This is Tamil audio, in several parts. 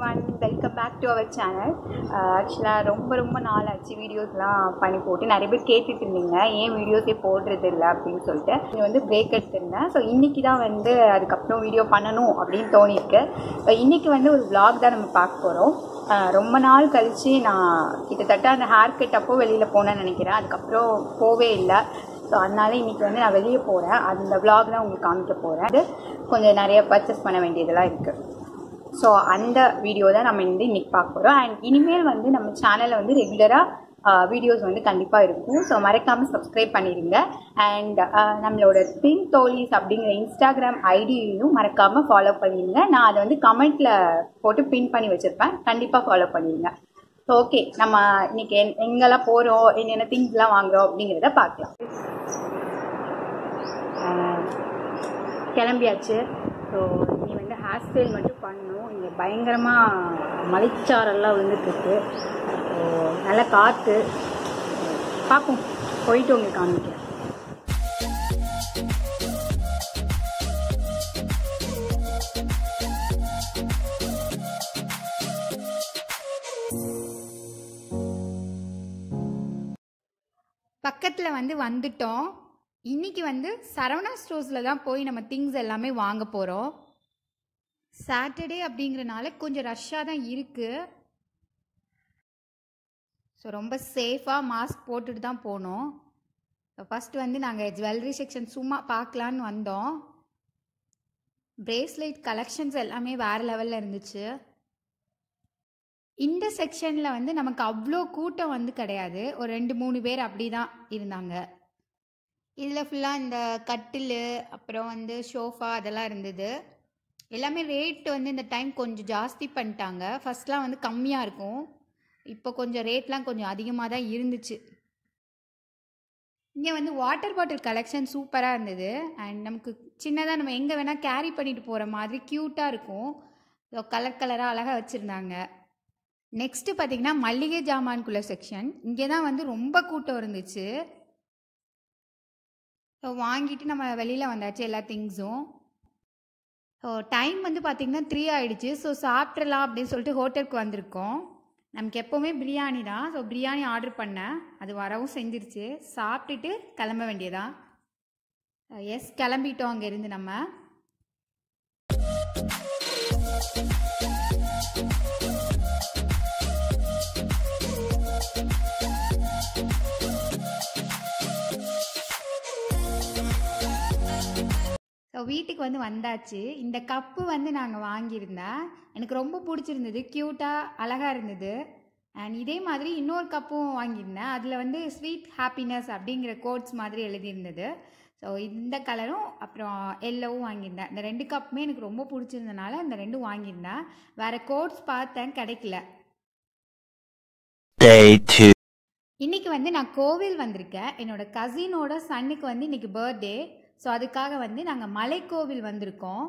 One welcome back to our channel ஆக்சுவலாக ரொம்ப ரொம்ப நாள் ஆச்சு வீடியோஸ்லாம் பண்ணி போட்டு நிறைய பேர் கேட்டுட்டு இருந்தீங்க ஏன் வீடியோஸே போடுறது இல்லை அப்படின்னு சொல்லிட்டு இது வந்து பிரேக் எடுத்திருந்தேன் ஸோ இன்றைக்கி தான் வந்து அதுக்கப்புறம் வீடியோ பண்ணணும் அப்படின்னு தோணிருக்கு இன்றைக்கி வந்து ஒரு vlog தான் நம்ம பார்க்க போகிறோம் ரொம்ப நாள் கழித்து நான் கிட்டத்தட்ட அந்த ஹேர் கட் அப்போ வெளியில் போனேன்னு நினைக்கிறேன் அதுக்கப்புறம் போவே இல்லை ஸோ அதனால இன்றைக்கி வந்து நான் வெளியே போகிறேன் அந்த vlog தான் உங்களுக்கு காமிக்க போகிறேன் அது கொஞ்சம் நிறைய பர்ச்சேஸ் பண்ண வேண்டியதெல்லாம் இருக்குது ஸோ அந்த வீடியோ தான் நம்ம வந்து இன்றைக்கி பார்க்க போகிறோம் அண்ட் இனிமேல் வந்து நம்ம சேனலில் வந்து ரெகுலராக வீடியோஸ் வந்து கண்டிப்பாக இருக்கும் ஸோ மறக்காமல் சப்ஸ்கிரைப் பண்ணிடுங்க அண்ட் நம்மளோட பின் தோலிஸ் அப்படிங்கிற இன்ஸ்டாகிராம் ஐடியையும் மறக்காமல் ஃபாலோ பண்ணிடுங்க நான் அதை வந்து கமெண்ட்டில் போட்டு பின் பண்ணி வச்சுருப்பேன் கண்டிப்பாக ஃபாலோ பண்ணிடுங்க ஸோ ஓகே நம்ம இன்னைக்கு எங் எங்கெல்லாம் போகிறோம் என்னென்ன திங்ஸ்லாம் வாங்குறோம் அப்படிங்கிறத பார்க்கலாம் ஆஹ் கிளம்பியாச்சு ஸோ நீ வந்து ஹேர் ஸ்டைல் மட்டும் பண்ணணும் இங்கே பயங்கரமாக மலைச்சாரெல்லாம் விழுந்துட்டுருக்கு ஸோ நல்ல காற்று பார்ப்போம் போயிட்டு உங்களுக்கு காமிக்கிறேன் பக்கத்தில் வந்து வந்துட்டோம் இன்னைக்கு வந்து சரவணா ஸ்டோர்ஸில் தான் போய் நம்ம திங்ஸ் எல்லாமே வாங்க போகிறோம் சாட்டர்டே அப்படிங்கிறனால கொஞ்சம் ரஷ்ஷாக தான் இருக்குது ஸோ ரொம்ப சேஃபாக மாஸ்க் போட்டுட்டு தான் போனோம் ஃபஸ்ட்டு வந்து நாங்கள் ஜுவல்லரி செக்ஷன் சும்மா பார்க்கலான்னு வந்தோம் பிரேஸ்லெட் கலெக்ஷன்ஸ் எல்லாமே வேறு லெவலில் இருந்துச்சு இந்த செக்ஷனில் வந்து நமக்கு அவ்வளோ கூட்டம் வந்து கிடையாது ஒரு ரெண்டு மூணு பேர் அப்படி தான் இருந்தாங்க இதில் ஃபுல்லாக இந்த கட்டில் அப்புறம் வந்து ஷோஃபா அதெல்லாம் இருந்தது எல்லாமே ரேட் வந்து இந்த டைம் கொஞ்சம் ஜாஸ்தி பண்ணிட்டாங்க ஃபஸ்ட்லாம் வந்து கம்மியாக இருக்கும் இப்போ கொஞ்சம் ரேட்லாம் கொஞ்சம் அதிகமாக தான் இருந்துச்சு இங்கே வந்து வாட்டர் பாட்டில் கலெக்ஷன் சூப்பராக இருந்தது அண்ட் நமக்கு சின்னதாக நம்ம எங்கே வேணால் கேரி பண்ணிட்டு போகிற மாதிரி க்யூட்டாக இருக்கும் ஸோ கலர் கலராக அழகாக வச்சுருந்தாங்க நெக்ஸ்ட்டு பார்த்தீங்கன்னா மல்லிகை ஜாமான்குள்ள செக்ஷன் இங்கே தான் வந்து ரொம்ப கூட்டம் இருந்துச்சு ஸோ வாங்கிட்டு நம்ம வெளியில் வந்தாச்சு எல்லா திங்ஸும் ஸோ டைம் வந்து பார்த்திங்கன்னா த்ரீ ஆகிடுச்சு ஸோ சாப்பிட்றலாம் அப்படின்னு சொல்லிட்டு ஹோட்டலுக்கு வந்திருக்கோம் நமக்கு எப்போவுமே பிரியாணி தான் ஸோ பிரியாணி ஆர்டர் பண்ணேன் அது வரவும் செஞ்சிருச்சு சாப்பிட்டுட்டு கிளம்ப வேண்டியதான் எஸ் கிளம்பிட்டோம் அங்கேருந்து நம்ம ஸோ வீட்டுக்கு வந்து வந்தாச்சு இந்த கப்பு வந்து நாங்கள் வாங்கியிருந்தேன் எனக்கு ரொம்ப பிடிச்சிருந்தது க்யூட்டாக அழகாக இருந்தது அண்ட் இதே மாதிரி இன்னொரு கப்பும் வாங்கியிருந்தேன் அதில் வந்து ஸ்வீட் ஹாப்பினஸ் அப்படிங்கிற கோட்ஸ் மாதிரி எழுதியிருந்தது ஸோ இந்த கலரும் அப்புறம் எல்லோவும் வாங்கியிருந்தேன் இந்த ரெண்டு கப்புமே எனக்கு ரொம்ப பிடிச்சிருந்தனால இந்த ரெண்டும் வாங்கியிருந்தேன் வேறு கோட்ஸ் பார்த்தேன் கிடைக்கல Day 2. இன்னைக்கு வந்து நான் கோவில் வந்திருக்கேன் என்னோட கசினோட சன்னுக்கு வந்து இன்னைக்கு பர்த்டே ஸோ அதுக்காக வந்து நாங்கள் மலைக்கோவில் வந்திருக்கோம்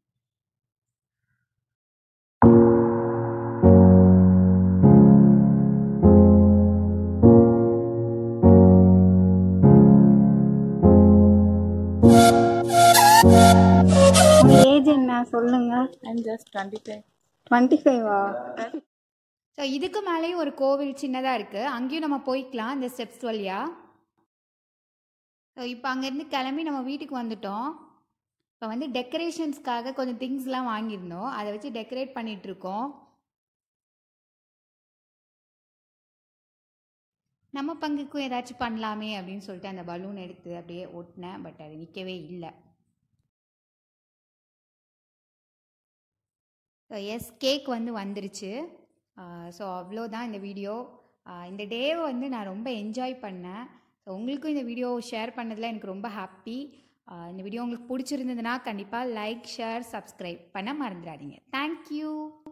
ஏஜ் என்ன சொல்லுங்க I'm just 25. டுவெண்ட்டி ஃபைவா ஸோ இதுக்கு மேலேயும் ஒரு கோவில் சின்னதாக இருக்குது அங்கேயும் நம்ம போய்க்கலாம் இந்த ஸ்டெப்ஸ் வழியா ஸோ இப்போ அங்கேருந்து கிளம்பி நம்ம வீட்டுக்கு வந்துட்டோம் இப்போ வந்து டெக்கரேஷன்ஸ்க்காக கொஞ்சம் திங்ஸ்லாம் வாங்கியிருந்தோம் அதை வச்சு டெக்கரேட் பண்ணிட்டு இருக்கோம் நம்ம பங்குக்கும் ஏதாச்சும் பண்ணலாமே அப்படின்னு சொல்லிட்டு அந்த பலூன் எடுத்து அப்படியே ஒட்டினேன் பட் அது நிற்கவே இல்லை ஸோ எஸ் கேக் வந்து வந்துருச்சு ஸோ அவ்வளோதான் இந்த வீடியோ இந்த டேவை வந்து நான் ரொம்ப என்ஜாய் பண்ணேன் ஸோ உங்களுக்கும் இந்த வீடியோ ஷேர் பண்ணதில் எனக்கு ரொம்ப ஹாப்பி இந்த வீடியோ உங்களுக்கு பிடிச்சிருந்ததுன்னா கண்டிப்பாக லைக் ஷேர் சப்ஸ்கிரைப் பண்ண மறந்துடாதீங்க தேங்க்யூ